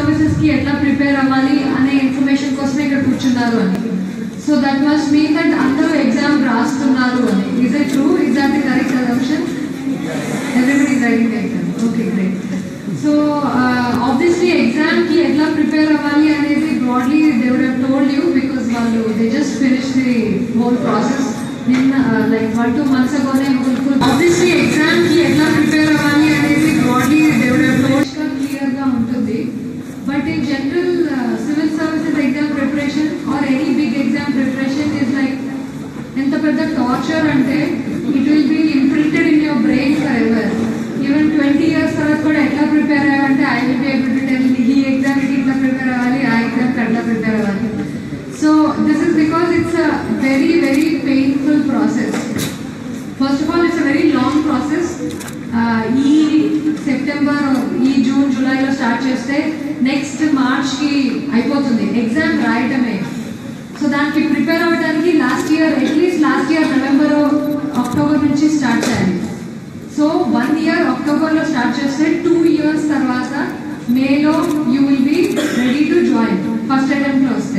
Services కి ఎట్లా prepare అవ్వాలి అనే ఇన్ఫర్మేషన్ కోసమే ఇక్కడ కూర్చున్నారు అని so that must mean that అందరూ ఎగ్జామ్ రాస్తున్నారు అని is it true is that the correct assumption everybody writing the exam okay great so obviously exam కి ఎట్లా ప్రిపేర్ అవ్వాలి అనేది broadly they would have told you because వాళ్ళు they just finish the whole process నిన్న like one two months అగోనే full obviously exam కి ఎట్లా prepare అవ్వాలి అనేది broadly they would have told clear గా ఉంటుంది but in general civil services exam preparation are any big exam preparation is like ఎంత పెద్ద టార్చర్ అంటే it will be imprinted in your brain forever even twenty years తర్వాత కూడా ఎట్లా ప్రిపేర్ అయ్యాలంటే I will be able to tell ఈ ఎగ్జామ్కి ఇట్లా ప్రిపేర్ అవ్వాలి ఆ ఎగ్జామ్కి అట్లా ప్రిపేర్ అవ్వాలి so this is because it's a very very painful process first of all it's a very long process ఈ సెప్టెంబర్ ఈ జూన్ జూలైలో స్టార్ట్ చేస్తే నెక్స్ట్ మార్చ్కి అయిపోతుంది ఎగ్జామ్ రాయటమే సో దానికి ప్రిపేర్ అవ్వడానికి last year at least last year November October నుంచి స్టార్ట్ చేయాలి సో వన్ ఇయర్ అక్టోబర్లో స్టార్ట్ చేస్తే టూ ఇయర్స్ తర్వాత మేలో you will be ready to join first అటెంప్ట్లో వస్తే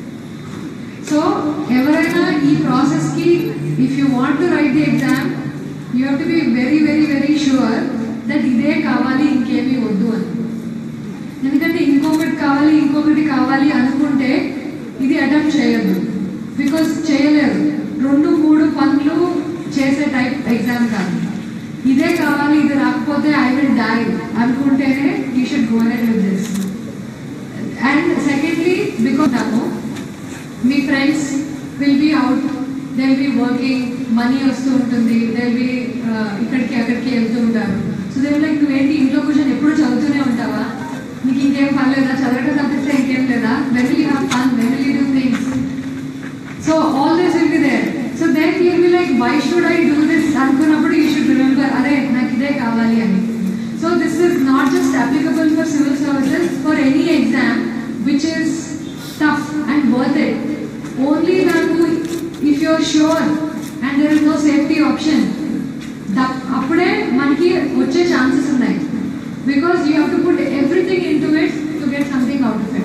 సో ఎవరైనా ఈ ప్రాసెస్కి if you want to write the exam you have to be very very very sure that ఇదే కావాలి ఇంకేమీ వద్దు అని ఎందుకంటే ఇంకొకటి కావాలి ఇంకొకటి కావాలి అనుకుంటే ఇది అటెంప్ట్ చేయొద్దు బికాస్ చేయలేరు రెండు మూడు పనులు చేసే టైప్ ఎగ్జామ్ కాదు ఇదే కావాలి ఇది రాకపోతే ఐ విల్ డై అనుకుంటేనే you should go ahead with this and secondly because నాకు మీ friends will be out they will be working money వస్తూ ఉంటుంది దే విల్ బి ఇక్కడికి అక్కడికి వెళ్తూ ఉంటారు సో దే లైక్ నువ్వేంటి ఇంట్లో కూర్చొని ఎప్పుడు చదువుతూనే ఉంటావా నీకు ఇంకేం పని లేదా చదవటం తప్పిస్తే ఇంకేం లేదా family have fun family do things so all this will be there so then you be like why should I do this అనుకున్నప్పుడు యూ షుడ్ రిమెంబర్ అరే నాకు ఇదే కావాలి అని so this is not just applicable for civil services for any exam which is tough and worth it only నాకు if you are sure and there is no safety option అప్పుడే మనకి వచ్చే chances ఉన్నాయి because you have to put everything into it to get something out of it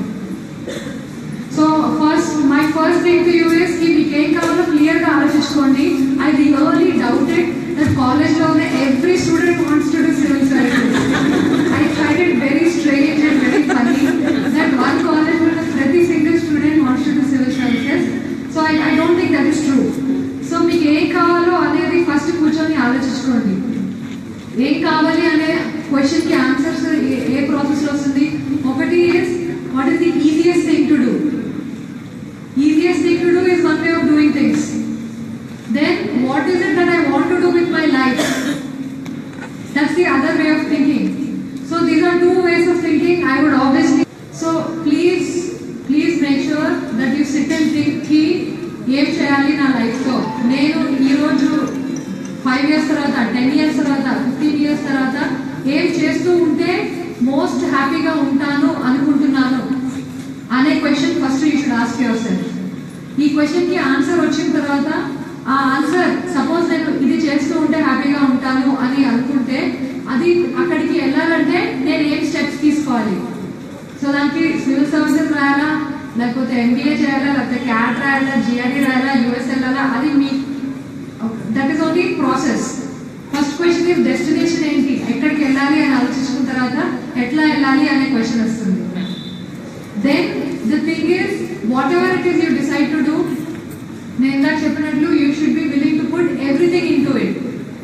so first my first thing to you is కి మీకు ఏం కావాలో క్లియర్గా ఆలోచించుకోండి ఐ రియర్లీ డౌటెడ్ దట్ కాలేజ్లోనే every student wants to do civil services I find it very strange and very funny that one college ప్రతి single student wants to do civil services so I I don't think that is true so మీకు ఏం కావాలో అనేది first కూర్చొని ఆలోచించుకోండి ఏం కావాలి అనే క్వశ్చన్కి ఆన్సర్స్ ఏ ప్రాసెస్లో వస్తుంది ఒకటి is what is the easiest thing to do easiest thing to do is one way of doing things then what is it that I want to do with my life that's the other way of thinking so these are two ways of thinking I would obviously so please please make sure that you sit and think కి ఏం చేయాలి నా లైఫ్తో నేను ఈరోజు five years తర్వాత ten years తర్వాత fifteen years తర్వాత ఏం చేస్తూ ఉంటే మోస్ట్ హ్యాపీగా ఉంటాను అనుకుంటున్నాను అనే question first you should ask yourself ఈ క్వశ్చన్కి ఆన్సర్ వచ్చిన తర్వాత ఆ ఆన్సర్ సపోజ్ నేను ఇది చేస్తూ ఉంటే హ్యాపీగా ఉంటాను అని అనుకుంటే అది అక్కడికి వెళ్ళాలంటే నేను ఏం స్టెప్స్ తీసుకోవాలి సో దానికి సివిల్ సర్వీసెస్ రాయాలా లేకపోతే ఎంబీఏ చేయాలా లేకపోతే క్యాట్ రాయాలా జిఆర్డీ రాయాలా యూఎస్ వెళ్ళాలా అది మీ that is only process first question is destination ఏంటి ఎక్కడికి వెళ్ళాలి అని ఆలోచించుకున్న తర్వాత ఎట్లా వెళ్ళాలి అనే క్వశ్చన్ వస్తుంది then the thing is whatever it is you decide to do నేను ఇందాక చెప్పినట్లు you should be willing to put everything into it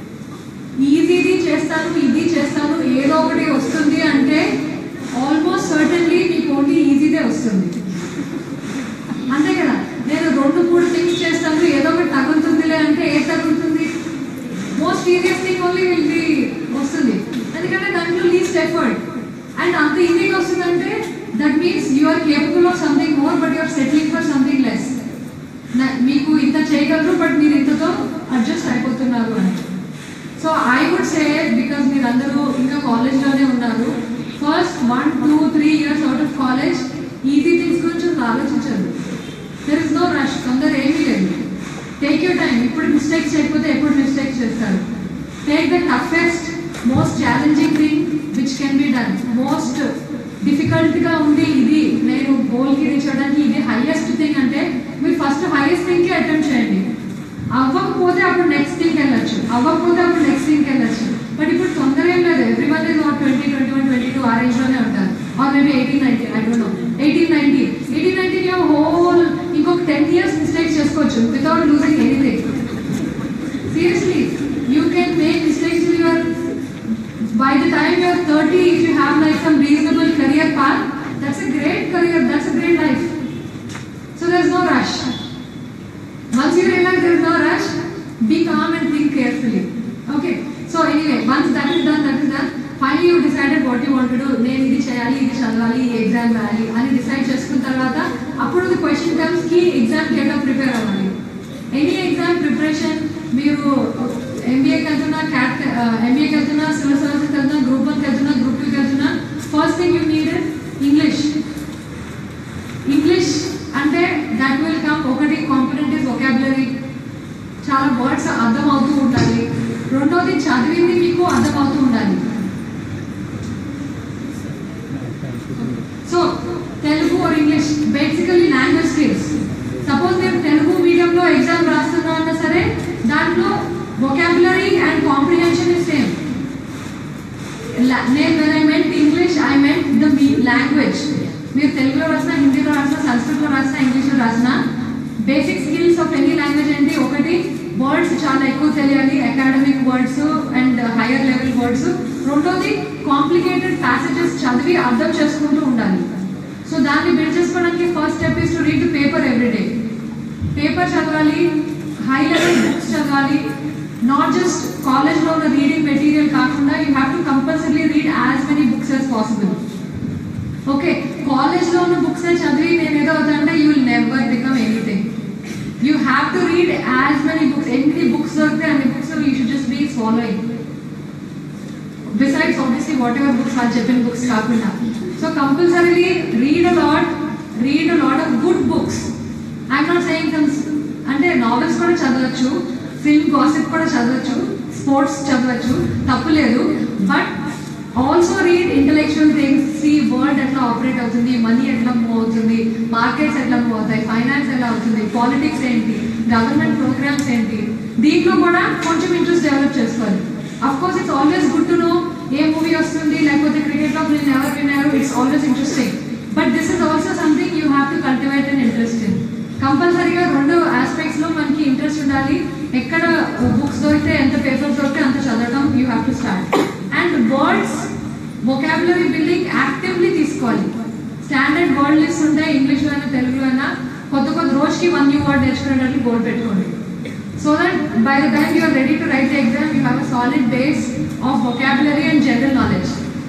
ఈజీది చేస్తాను ఇది చేస్తాను ఏదో ఒకటి వస్తుంది అంటే ఆల్మోస్ట్ సర్టన్లీ మీకు ఓన్లీ ఈజీదే వస్తుంది అంతే కదా నేను రెండు మూడు థింగ్స్ చేస్తాను ఏదో ఒకటి తగులుతుందిలే అంటే ఏ తగులుతుంది most easiest thing only will be వస్తుంది ఎందుకంటే దాంట్లో లీస్ట్ ఎఫర్ట్ అండ్ అంత ఈజీగా వస్తుందంటే that means you are capable of something more but you're settling for something less మీకు ఇంత చేయగలరు బట్ మీరు ఇంతతో అడ్జస్ట్ అయిపోతున్నారు అని so I would say because మీరు అందరూ ఇంకా కాలేజ్లోనే ఉన్నారు first one two three years out of college easy things గురించి అసలు ఆలోచించదు దెర్ ఇస్ నో రష్ తొందర ఏమీ లేదు టేక్ యూర్ టైం ఇప్పుడు మిస్టేక్స్ చేయకపోతే ఎప్పుడు మిస్టేక్స్ చేస్తారు take the toughest most challenging thing which can be done most difficult డిఫికల్ట్గా ఉంది ఇది నేను గోల్కి రీచ్ అవ్వడానికి ఇది హైయెస్ట్ థింగ్ అంటే మీరు ఫస్ట్ హైయెస్ట్ థింగ్కి అటెంప్ట్ చేయండి అవ్వకపోతే అప్పుడు నెక్స్ట్ థింగ్కి వెళ్ళచ్చు అవ్వకపోతే అప్పుడు నెక్స్ట్ థింగ్కి వెళ్ళచ్చు బట్ ఇప్పుడు తొందర ఏం లేదు everyone is not twenty twenty one twenty two ఆ రేంజ్లోనే ఉంటారు or maybe eighteen nineteen I don't know eighteen nineteen eighteen nineteen you whole ఇంకొక టెన్ ఇయర్స్ మిస్టేక్స్ చేసుకోవచ్చు without losing anything seriously you can make mistakes in your by the time you're 30, if you have like some reasonable career path, that's a great career, that's a great life. So there's no rush. Once you realize there's no rush, be calm and think carefully. Okay. So anyway, once that is done, that is done. Finally, you decided what you want to do. నేను ఇది చేయాలి ఇది చదవాలి ఈ exam రాయాలి అని decide చేసుకున్న తర్వాత అప్పుడు ది క్వశ్చన్ కమ్స్ కి ఎగ్జామ్కి ఎలా ప్రిపేర్ అవ్వాలి ఎనీ ఎగ్జామ్ ప్రిపరేషన్ మీరు ఎంబీఏకి వెళ్తున్నా క్యాట్ ఎంబీఏకి వెళ్తున్నా సివిల్ సర్వీసెస్కి వెళ్తున్నా గ్రూప్ వన్కి వెళ్తున్నా గ్రూప్ టూకి వెళ్తున్నా first thing you need English English అంటే దట్ విల్ కమ్ ఒకటి కాంపిటెంట్ ఇస్ వొకాబులరీ చాలా వర్డ్స్ అర్థం అవుతూ ఉండాలి రెండోది చదివింది మీకు అర్థం అవుతూ ఉండాలి so Telugu or English basically language skills suppose మీరు తెలుగు మీడియంలో ఎగ్జామ్ రాస్తున్నా అన్నా సరే దాంట్లో vocabulary and comprehension is same నేను when I meant English I meant the మీ లాంగ్వేజ్ మీరు తెలుగులో రాసినా హిందీలో రాసినా సంస్కృతంలో రాసినా ఇంగ్లీష్లో రాసినా basic skills of any language ఏంటి ఒకటి వర్డ్స్ చాలా ఎక్కువ తెలియాలి academic words and higher level words రెండోది కాంప్లికేటెడ్ ప్యాసేజెస్ చదివి అర్థం చేసుకుంటూ ఉండాలి సో దాన్ని బిల్డ్ చేసుకోవడానికి first step is to read paper everyday paper చదవాలి హై లెవెల్ బుక్స్ చదవాలి నాట్ జస్ట్ కాలేజ్లో ఉన్న రీడింగ్ మెటీరియల్ కాకుండా you have to compulsory read as many books as possible okay కాలేజ్లో ఉన్న బుక్స్ చదివి నేను ఏదో అవుతానంటే you will never become anything you have to read as many books ఎన్ని బుక్స్ దొరికితే అన్ని books you should just be following besides obviously whatever books వాళ్ళు చెప్పిన బుక్స్ కాకుండా so compulsorily read a lot read a lot of good books I'm not saying some అంటే novels కూడా చదవచ్చు film gossip కూడా చదవచ్చు స్పోర్ట్స్ చదవచ్చు తప్పులేదు but also read intellectual things see world ఎట్లా ఆపరేట్ అవుతుంది మనీ ఎట్లా మూవ్ అవుతుంది మార్కెట్స్ ఎట్లా మూవ్ అవుతాయి ఫైనాన్స్ ఎలా అవుతుంది పాలిటిక్స్ ఏంటి గవర్నమెంట్ ప్రోగ్రామ్స్ ఏంటి దీంట్లో కూడా కొంచెం ఇంట్రెస్ట్ డెవలప్ చేసుకోవాలి of course it's always good to know ఏ మూవీ వస్తుంది లేకపోతే క్రికెట్లో నేను ఎవరు విన్నారు it's always interesting but this is also something you have to cultivate and interest in కంపల్సరీగా రెండు ఆస్పెక్ట్స్ లో మనకి ఇంట్రెస్ట్ ఉండాలి ఎక్కడ బుక్స్ దొరికితే ఎంత పేపర్స్ దొరికితే అంత చదవడం you have to start and words vocabulary building actively తీసుకోవాలి స్టాండర్డ్ వర్డ్ లిస్ట్ ఉంటాయి ఇంగ్లీష్లో అయినా తెలుగులో అయినా కొత్త కొత్త రోజుకి వన్ న్యూ వర్డ్ నేర్చుకునేటట్లు గోల్ పెట్టుకోండి so that by the time you are ready to write the exam you have a solid base of vocabulary and general knowledge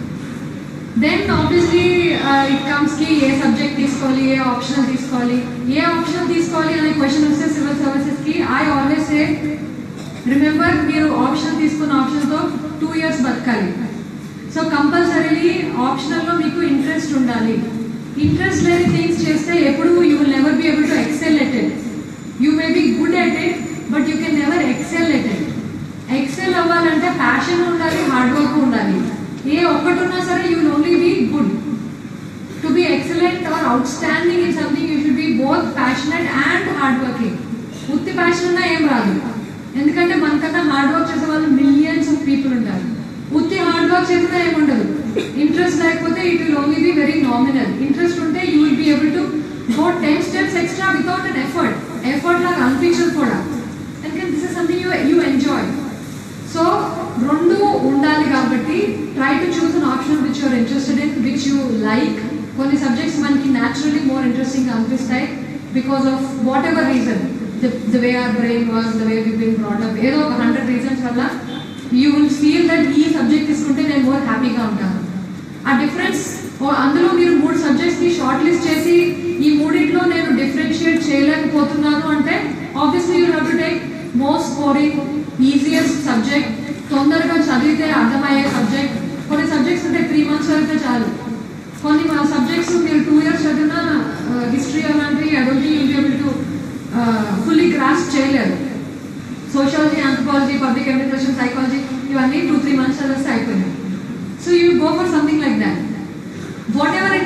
then obviously it comes కి ఏ సబ్జెక్ట్ తీసుకోవాలి ఏ option తీసుకోవాలి ఏ option తీసుకోవాలి అనే question వస్తే civil services కి I always say remember మీరు option తీసుకున్న ఆప్షన్తో టూ ఇయర్స్ బతకాలి సో కంపల్సరీలీ ఆప్షనల్లో మీకు ఇంట్రెస్ట్ ఉండాలి ఇంట్రెస్ట్ లేని థింగ్స్ చేస్తే ఎప్పుడు you will never be able to excel at it you may be good at it but you can never excel at it excel అవ్వాలంటే ప్యాషన్ ఉండాలి hard work ఉండాలి ఏ ఒక్కటి ఉన్నా సరే you will only be good to be excellent are outstanding in something you should be both passionate and hard working ఉత్తి passion ఉన్నా ఏం రాదు ఎందుకంటే మనకన్నా హార్డ్ వర్క్ చేసే వాళ్ళు మిలియన్స్ ఆఫ్ పీపుల్ ఉంటారు ఉత్తి హార్డ్ వర్క్ చేసినా ఏముండదు ఇంట్రెస్ట్ లేకపోతే it will only be very nominal interest ఉంటే you will be able to go ten steps extra without an effort effort లాగా అనిపించదు కూడా ఎందుకంటే this is something you you enjoy so రెండు ఉండాలి కాబట్టి try to choose an option which you're interested in which you like కొన్ని subjects మనకి naturally more interesting అనిపిస్తాయి because of whatever reason the way our brain work the way we been brought up ఏదో ఒక hundred reasons వల్ల you will feel that ఈ subject తీసుకుంటే నేను more హ్యాపీగా ఉంటాను ఆ డిఫరెన్స్ అందులో మీరు మూడు సబ్జెక్ట్స్ ని షార్ట్ లిస్ట్ చేసి ఈ మూడిట్లో నేను డిఫరెన్షియేట్ చేయలేకపోతున్నాను అంటే obviously you have to take most scoring easiest subject తొందరగా చదివితే అర్థమయ్యే సబ్జెక్ట్ కొన్ని సబ్జెక్ట్స్ అంటే త్రీ మంత్స్ చదివితే చాలు కొన్ని సబ్జెక్ట్స్ మీరు టూ ఇయర్స్ చదివినా హిస్టరీ అలాంటివి I don't think you able to fully grasp చేయలేరు sociology anthropology public administration psychology ఇవన్నీ టూ త్రీ మంత్స్ చదివిస్తే అయిపోయినాయి so you go for something like that whatever it is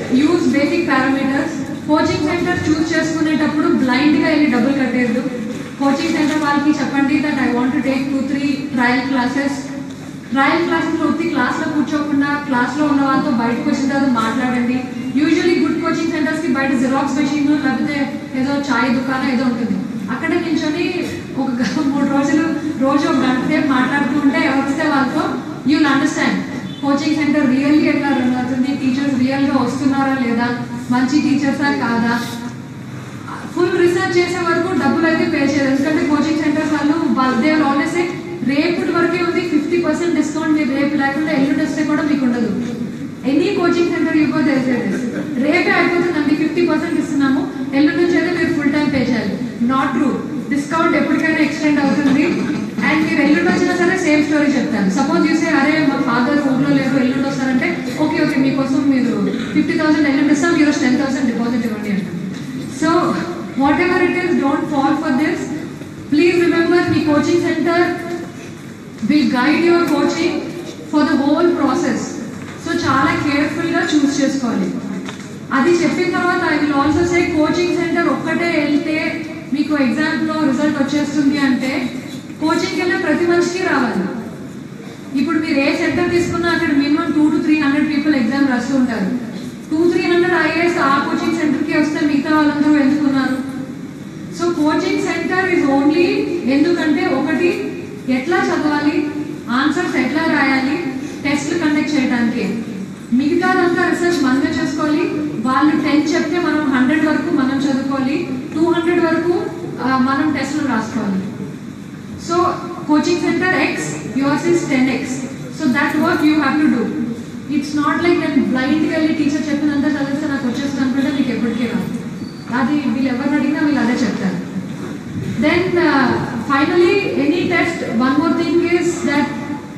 use basic parameters coaching centre choose చేసుకునేటప్పుడు బ్లైండ్గా వెళ్ళి డబ్బులు కట్టేద్దు coaching centre వాళ్ళకి చెప్పండి that I want to take two three trial classes trial classes వచ్చి క్లాస్లో కూర్చోకుండా క్లాస్లో ఉన్న వాళ్ళతో బయటకు వచ్చిన తర్వాత మాట్లాడండి యూజువలీ గుడ్ కోచింగ్ సెంటర్స్కి బయట జిరాక్స్ మెషిన్ లేకపోతే ఏదో చాయ్ దుకాణం ఏదో ఉంటుంది అక్కడ నించొని ఒక గ- మూడు రోజులు రోజు ఒక గంట సేపు మాట్లాడుతూ ఉంటే ఎవరిస్తే వాళ్ళతో you'll understand coaching centre really ఎట్లా రన్ అవుతుంది టీచర్స్ రియల్గా వస్తున్నారా లేదా మంచి టీచర్సా కాదా ఫుల్ రీసెర్చ్ చేసే వరకు డబ్బులు అయితే పే చేయరు ఎందుకంటే కోచింగ్ సెంటర్స్ వాళ్ళు దే ఆల్వేస్ రేపు వరకే ఉంది ఫిఫ్టీ పర్సెంట్ డిస్కౌంట్ మీరు రేపు లేకుండా ఎల్లుండి వస్తే కూడా మీకు ఉండదు any coaching centre you go తెలిసేది రేపే అయిపోతుందండి ఫిఫ్టీ పర్సెంట్ ఇస్తున్నాము ఎల్లుండి నుంచి అయితే మీరు ఫుల్ టైం పే చేయాలి నాట్ ట్రూ డిస్కౌంట్ ఎప్పటికైనా ఎక్స్టెండ్ అవుతుంది అండ్ మీరు ఎల్లుండి వచ్చినా సరే సేమ్ స్టోరీ చెప్తాను సపోజ్ చూసే అరే మా ఫాదర్ ఊర్లో లేరు ఎల్లుండి వస్తారంటే ఓకే ఓకే మీకోసం మీరు ఫిఫ్టీ థౌసండ్ ఎల్లుండి ఇస్తాం మీరు టెన్ థౌసండ్ డిపాజిట్ ఇవ్వండి అంటారు so whatever it is don't fall for this please remember మీ coaching centre will guide your coaching for the whole process so చాలా కేర్ఫుల్గా చూస్ చేసుకోవాలి అది చెప్పిన తర్వాత I will also say coaching centre ఒక్కటే వెళ్తే మీకు ఎగ్జామ్లో రిజల్ట్ వచ్చేస్తుంది అంటే కోచింగ్కి వెళ్ళే ప్రతి మనిషికి రావాలి ఇప్పుడు మీరు ఏ సెంటర్ తీసుకున్నా అక్కడ minimum two to three hundred people exam రాస్తూ ఉంటారు టూ త్రీ హండ్రెడ్ ఐఏఎస్ ఆ కోచింగ్ సెంటర్కి వస్తే మిగతా వాళ్ళందరూ ఎందుకున్నారు so coaching centre is only ఎందుకంటే ఒకటి ఎట్లా చదవాలి ఆన్సర్స్ ఎట్లా రాయాలి టెస్ట్లు కండక్ట్ చేయడానికి మిగతాదంతా రీసెర్చ్ మనమే చేసుకోవాలి వాళ్ళు టెన్ చెప్తే మనం హండ్రెడ్ వరకు మనం చదువుకోవాలి టూ హండ్రెడ్ వరకు ఆ, మనం టెస్ట్లు రాసుకోవాలి so coaching centre X yours is ten X so that work you have to do it's not like నేను బ్లైండ్గా వెళ్ళి టీచర్ చెప్పినంత చదివితే నాకు వచ్చేస్తుంది అనుకుంటే మీకు ఎప్పటికీ రాదు అది వీళ్ళు ఎవరిని అడిగినా వీళ్ళు అదే చెప్తారు then finally any test one more thing is that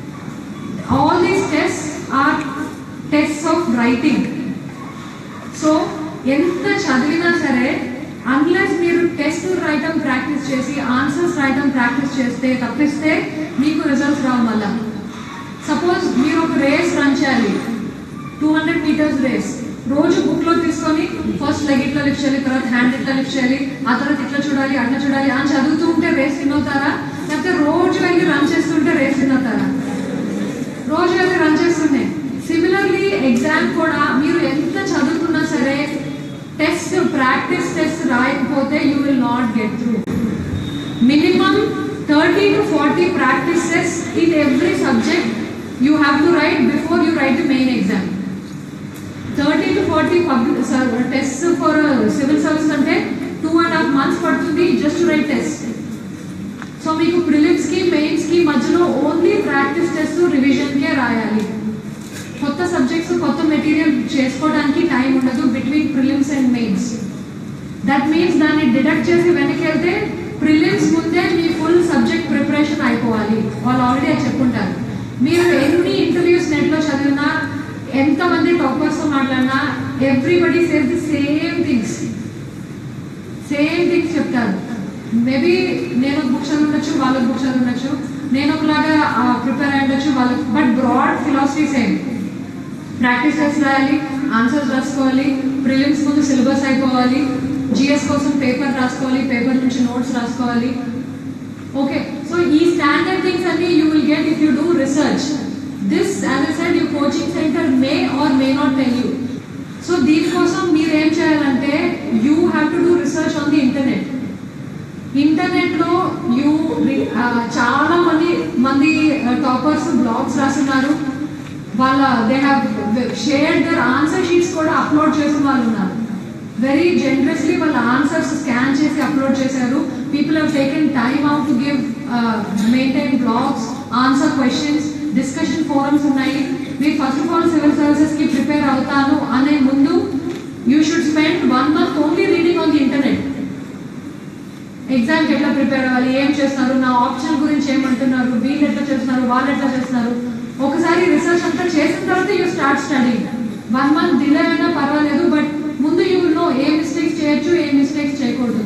all these test are test of writing so ఎంత చదివినా సరే అన్లెస్ మీరు టెస్ట్ రాయటం ప్రాక్టీస్ చేసి ఆన్సర్స్ రాయటం ప్రాక్టీస్ చేస్తే తప్పిస్తే మీకు రిజల్ట్స్ రావు మళ్ళా సపోజ్ మీరు ఒక రేస్ రన్ చేయాలి టూ హండ్రెడ్ మీటర్స్ రేస్ రోజు బుక్ లో తీసుకొని ఫస్ట్ లెగ్ ఇట్లా లిఫ్ట్ చేయాలి తర్వాత హ్యాండ్ ఇట్లా లిఫ్ట్ చేయాలి ఆ తర్వాత ఇట్లా చూడాలి అట్లా చూడాలి అని చదువుతూ ఉంటే రేస్ విన్ అవుతారా లేకపోతే రోజు వెళ్ళి రన్ చేస్తుంటే రేస్ విన్ అవుతారా రోజు వెళ్ళి రన్ చేస్తున్నాయి సిమిలర్లీ ఎగ్జామ్ కూడా మీరు ఎంత చదువుకున్నా సరే టెస్ట్ ప్రాక్టీస్ టెస్ట్ రాయకపోతే you will not get through minimum thirty to forty practice test in every subject you have to write before you write the main exam thirty to forty public test for civil service అంటే two and half months పడుతుంది just to write test so మీకు prelims కి mains కి మధ్యలో only practice test revision కే రాయాలి కొత్త subjects కొత్త మెటీరియల్ చేసుకోవడానికి టైం ఉండదు between prelims and mains that means దాన్ని డిడక్ట్ చేసి వెనక్కి వెళ్తే ప్రిలిమ్స్ ముందే మీ ఫుల్ సబ్జెక్ట్ ప్రిపరేషన్ అయిపోవాలి వాళ్ళు ఆల్రెడీ అది చెప్పుంటారు మీరు ఎన్ని ఇంటర్వ్యూస్ నెట్లో చదివినా ఎంతమంది టాపర్స్తో మాట్లాడినా everybody says the same things same things చెప్తారు మేబీ నేను బుక్ చదవచ్చు వాళ్ళకి బుక్ చదవచ్చు నేను ఒకలాగా ప్రిపేర్ అయి ఉండొచ్చు వాళ్ళకి but broad philosophy same practice test రాయాలి ఆన్సర్స్ రాసుకోవాలి ప్రిలిమ్స్ ముందు సిలబస్ అయిపోవాలి జిఎస్ కోసం పేపర్ రాసుకోవాలి పేపర్ నుంచి నోట్స్ రాసుకోవాలి ఓకే సో ఈ స్టాండర్డ్ థింగ్స్ అన్ని you will get if you do research this as I said you coaching centre may or may not tell you so దీనికోసం మీరు ఏం చేయాలంటే you have to do research on the internet ఇంటర్నెట్లో you చాలా మంది మంది toppers blogs రాస్తున్నారు వాళ్ళ they have shared their answer sheets కూడా అప్లోడ్ చేసిన వాళ్ళు ఉన్నారు వెరీ జనరస్లీ వాళ్ళ ఆన్సర్స్ స్కాన్ చేసి అప్లోడ్ చేశారు people have taken time out to give maintain blogs answer questions discussion forums ఉన్నాయి మీరు ఫస్ట్ ఆఫ్ ఆల్ సివిల్ సర్వీసెస్కి ప్రిపేర్ అవుతాను అనే ముందు you should spend one month only reading on the internet ఎగ్జామ్కి ఎట్లా ప్రిపేర్ అవ్వాలి ఏం చేస్తున్నారు నా ఆప్షన్ గురించి ఏమంటున్నారు వీళ్ళు ఎట్లా చేస్తున్నారు వాళ్ళు ఎట్లా చేస్తున్నారు ఒకసారి రీసెర్చ్ అంతా చేసిన తర్వాత you start study one month delay అయినా పర్వాలేదు బట్ ముందు యూ నో ఏ మిస్టేక్స్ చేయొచ్చు ఏ మిస్టేక్స్ చేయకూడదు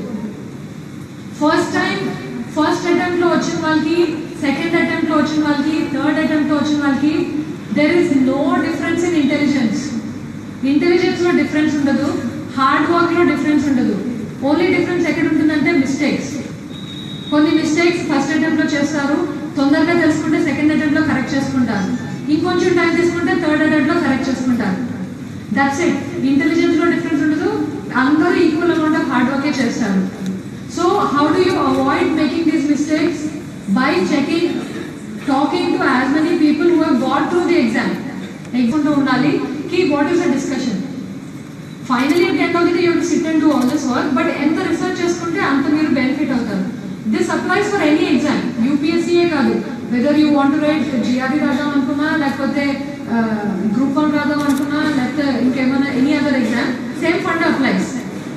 ఫస్ట్ టైం ఫస్ట్ అటెంప్ట్ లో వచ్చిన వాళ్ళకి సెకండ్ అటెంప్ట్ లో వచ్చిన వాళ్ళకి థర్డ్ అటెంప్ట్ లో వచ్చిన వాళ్ళకి there is no difference in intelligence intelligence లో డిఫరెన్స్ ఉండదు హార్డ్ వర్క్ లో డిఫరెన్స్ ఉండదు ఓన్లీ డిఫరెన్స్ ఎక్కడ ఉంటుందంటే మిస్టేక్స్ కొన్ని మిస్టేక్స్ ఫస్ట్ అటెంప్ట్ లో చేస్తారు తొందరగా తెలుసుకుంటే సెకండ్ అటెంప్ట్ లో కరెక్ట్ చేసుకుంటారు ఇంకొంచెం టైం తీసుకుంటే థర్డ్ అటెంప్ట్ లో కరెక్ట్ చేసుకుంటారు దట్స్ ఇట్ ఇంటెలిజెన్స్ లో డిఫరెన్స్ ఉండదు అందరూ ఈక్వల్ అమౌంట్ ఆఫ్ హార్డ్ వర్కే చేస్తారు so how do you avoid making these mistakes by checking talking to as many people who have got through the exam ఎగ్జామ్లో ఉండాలి కి what is the discussion finally at end of the you sit and do all this work but ఎంత research చేసుకుంటే అంత మీరు benefit అవుతారు this applies for any exam యూపీఎస్సీయే కాదు వెదర్ యూ వాంట్ రైట్ జిఆర్డీ రాద్దాం అనుకున్నా లేకపోతే గ్రూప్ వన్ రాద్దాం అనుకున్నా లేకపోతే ఇంకేమైనా any other exam same fund applies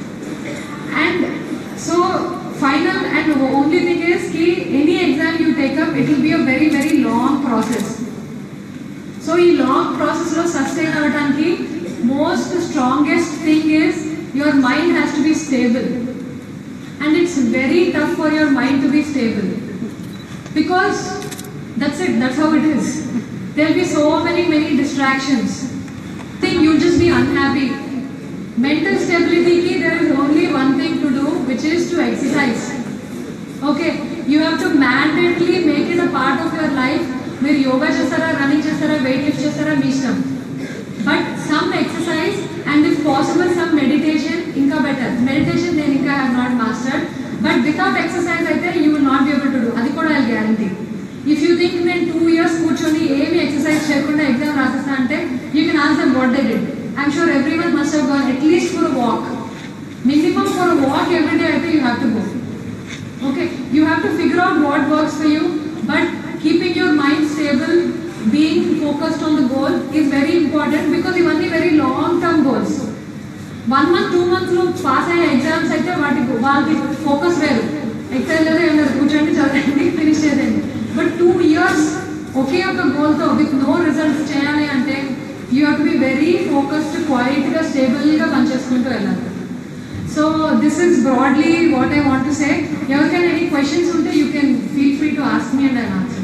and so final and only thing is కి any exam you take up it will be a very very long process so ఈ లాంగ్ ప్రాసెస్ లో సస్టైన్ అవ్వడానికి most strongest thing is your mind has to be stable and it's very tough for your mind to be stable because that's it that's how it is there be so many many distractions thing you just be unhappy mental stability ki there is only one thing to do which is to exercise okay you have to mandatorily make it a part of your life మీరు యోగా చేస్తారా running చేస్తారా weight lift చేస్తారా మీ ఇష్టం but some exercise and if possible some meditation ఇంకా better meditation నేను ఇంకా have not mastered but without exercise అయితే you will not be able to do అది కూడా I guarantee if you think నేను టూ ఇయర్స్ కూర్చొని ఏమి ఎక్సర్సైజ్ చేయకుండా ఎగ్జామ్ రాసేస్తా అంటే you can answer what they did I'm sure everyone must have gone at least for a walk. Minimum for a walk every day, I think you have to go. Okay, you have to figure out what works for you, but keeping your mind stable, being focused on the goal is very important because you want very long term goals. One month two months లో pass అయ్యే exams అయితే వాటి వాళ్ళకి focus వేరు excise లేదు ఏం లేదు కూర్చోండి చదవండి ఫినిష్ చేయండి బట్ టూ ఇయర్స్ ఒకే ఒక గోల్తో విత్ నో రిజల్ట్స్ చేయాలి అంటే you have to be very focused క్వైట్గా స్టేబుల్గా పనిచేసుకుంటూ వెళ్ళాలి so this is broadly what I want to say ఎవరికైనా ఎనీ క్వశ్చన్స్ ఉంటే you can feel free to ask me and I answer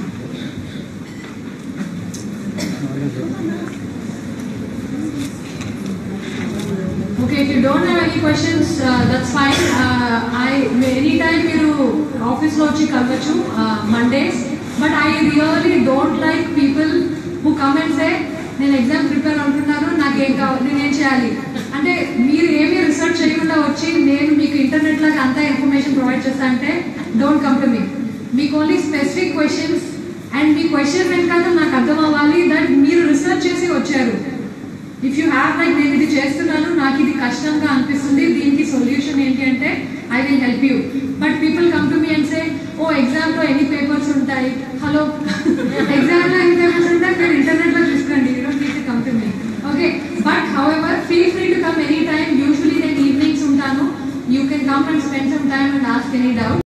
Okay, if you don't have any questions, uh, that's fine. Uh, I anytime మీరు ఆఫీస్లో వచ్చి కలవచ్చు Mondays but I really don't like people who come and say నేను exam prepare అవుతున్నాను నాకు ఏం కావాలి నేను ఏం చేయాలి అంటే మీరు ఏమీ రిసర్చ్ చేయకుండా వచ్చి నేను మీకు ఇంటర్నెట్ లాగా అంతా ఇన్ఫర్మేషన్ ప్రొవైడ్ చేస్తా అంటే డోంట్ కమ్ టు మీ మీకు ఓన్లీ స్పెసిఫిక్ క్వశ్చన్స్ అండ్ మీ క్వశ్చన్ వెనకాల నాకు అర్థం అవ్వాలి దట్ మీరు రిసర్చ్ చేసి వచ్చారు ఇఫ్ యూ హ్యావ్ లైక్ నేను ఇది చేస్తున్నాను నాకు ఇది కష్టంగా అనిపిస్తుంది దీనికి సొల్యూషన్ ఏంటి అంటే I will help you but people come to me and say oh ఎగ్జామ్లో ఎన్ని పేపర్స్ ఉంటాయి హలో ఎగ్జామ్లో ఎన్ని పేపర్స్ ఉంటాయి మీరు ఇంటర్నెట్లో చూసుకోండి you don't need to come to me okay but however feel free to come any time usually నేను ఈవినింగ్స్ ఉంటాను you can come and spend some time and ask any doubt